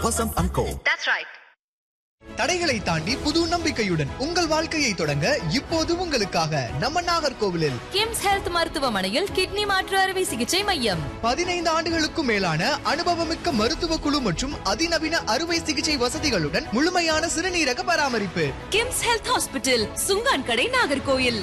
Vasant and Co. தடைகளை தாண்டி புது நம்பிக்கையுடன் உங்கள் வாழ்க்கையை தொடங்க இப்போது உங்களுக்காக நம்ம நாகர்கோவிலில் கிம்ஸ் ஹெல்த் மருத்துவமனையில் கிட்னி மாற்று அறுவை சிகிச்சை மையம் பதினைந்து ஆண்டுகளுக்கும் மேலான அனுபவமிக்க மருத்துவ குழு மற்றும் அதிநவீன அறுவை சிகிச்சை வசதிகளுடன் முழுமையான சிறுநீரக பராமரிப்பு கிம்ஸ் ஹெல்த் ஹாஸ்பிட்டல் சுங்கான் கடை நாகர்கோயில்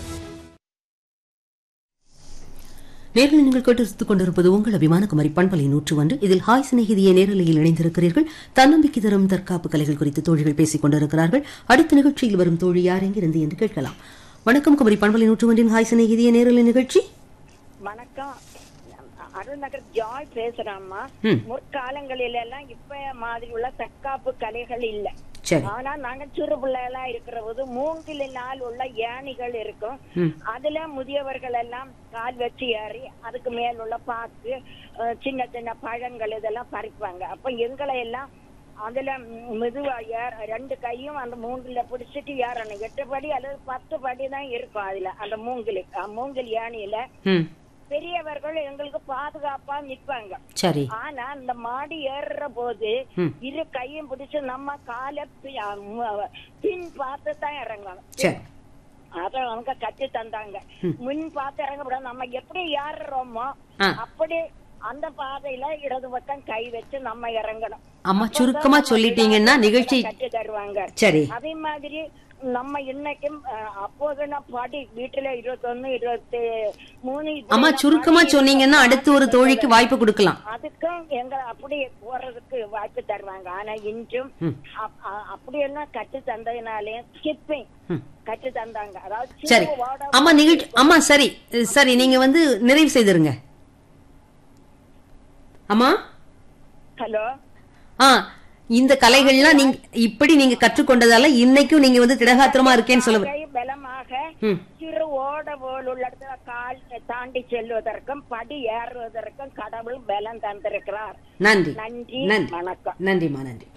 நேரில் நீங்கள் கேட்டு கொண்டிருப்பது உங்கள் அபிமான குமரி பண்பலை நூற்று ஒன்று இதில் ஹாய் சிநேகிதிய நேரலையில் இணைந்திருக்கிறீர்கள் தன்னம்பிக்கை தரும் தற்காப்பு கலைகள் குறித்து தோழிகள் பேசிக் கொண்டிருக்கிறார்கள் அடுத்த நிகழ்ச்சியில் வரும் தோழி யார் எங்கிருந்து என்று கேட்கலாம் வணக்கம் குமரி பண்பலை நூற்று ஒன்றின் ஹாய் சிநேகிதிய நேரலை நிகழ்ச்சி வணக்கம் அருள்நகர் ஜாய் பேசுறேம்மா ம். முற்காலங்களில எல்லாம் இப்ப மாதிரி உள்ள தற்காப்பு கலைகள் இல்ல சரி ஆனா நாங்க சிறு பிள்ளைகளா இருக்கிற போது மூங்கிலினால் உள்ள ஏணிகள் இருக்கும் ம். அதுல முதியவர்கள் எல்லாம் கால் வச்சு ஏறி அதுக்கு மேல் உள்ள பாக்கு அஹ், சின்ன சின்ன பழங்கள் இதெல்லாம் பறிப்பாங்க அப்ப எங்களை எல்லாம் அதுல ம், மெதுவா ஏற ரெண்டு கையும் அந்த மூங்கில பிடிச்சிட்டு ஏறணும் எட்டு படி அல்லது பத்து படி தான் இருக்கும் அதுல அந்த மூங்கில் அஹ், மூங்கில் ஏணியில ம் பெரியவர்கள் எங்களுக்கு பாதுகாப்பா நிப்பாங்க சரி ஆனா இந்த மாடி ஏறுற போது ம். இரு கையும் பிடிச்சு நம்ம காலை பி- அ, மு- பின் பார்த்து தான் இறங்கணும் சரி அத அவங்க கட்டி தந்தாங்க முன் பார்த்து இறங்கக்கூடாது நம்ம எப்படி ஏறுறோமோ ஆ. அப்படி அந்த பாதையில இடது பக்கம் கை வச்சு நம்ம இறங்கணும் அம்மா அப்பதான் சுருக்கமா நம்ம சொல்லிட்டீங்கன்னா விளையாட்டு நிகழ்ச்சி கட்டி தருவாங்க சரி அதே மாதிரி நம்ம இன்னைக்கும் அஹ், அப்போது நான் பாடி வீட்டுல இருபத்தொன்னு இருபத்தி மூணு இப்படி அம்மா நான் சுருக்கமா பாடி சொன்னீங்கன்னா அடுத்து ஒரு தோழிக்கு வாய்ப்பு கொடுக்கலாம் அதுக்கும் எங்க அப்படி போறதுக்கு வாய்ப்பு தருவாங்க ஆனா இன்றும் அப்- அ- அப்படியெல்லாம் கட்டு தந்ததுனாலே ஸ்கிப்பிங் கட்டு தந்தாங்க அதாவது சரி சிறு ஓட- அம்மா நிகழ்ச்சி அம்மா சரி சரி நீங்க வந்து நிறைவு செய்திருங்க அம்மா ஹலோ ஆ இந்த கலைகள்லாம் நீங்க இப்படி நீங்க கற்றுக்கொண்டதால இன்னைக்கும் நீங்க வந்து திடகாத்திரமா இருக்கேன்னு சொல்ல கை பலமாக ம். சிறு ஓட போல் உள்ள இடத்துல கால் தாண்டி செல்வதற்கும் படி ஏறுவதற்கும் கடவுள் பலம் தந்திருக்கிறார் நன்றி நன்றி நன்றி வணக்கம் நன்றிம்மா நன்றி